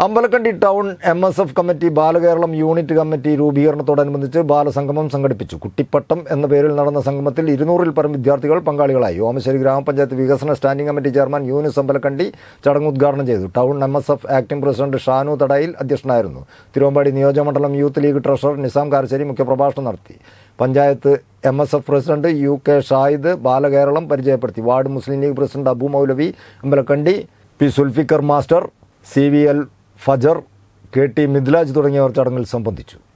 Ambalakkandi town M S F committee Balakeralam unit committee രൂപീകരണത്തോടനുബന്ധിച്ച് ബാലസംഗമം സംഘടിപ്പിച്ചു കുട്ടിപ്പട്ടം എന്ന പേരിൽ നടന്ന സംഗമത്തിൽ ഇരുന്നൂറിൽ പരം വിദ്യാർത്ഥികൾ പങ്കാളികളായി ഓമശ്ശേരി ഗ്രാമപഞ്ചായത്ത് വികസന standing committee chairman Younis Ambalakkandi ചടങ്ങ് ഉദ്ഘാടനം ചെയ്തു town M S F acting president Shanu Thadayil അധ്യക്ഷനായിരുന്നു തിരുവമ്പാടി നിയോജകമണ്ഡലം youth league treasurer Nizam Karassery മുഖ്യപ്രഭാഷണം നടത്തി panchayat M S F president U K Shahid Balakeralam പരിചയപ്പെടുത്തി ward Muslim league president Abu Moulavi Ambalakkandi P Sulfikar master C V L Fajar K T Midlaj തുടങ്ങിയവർ ചടങ്ങിൽ സംബന്ധിച്ചു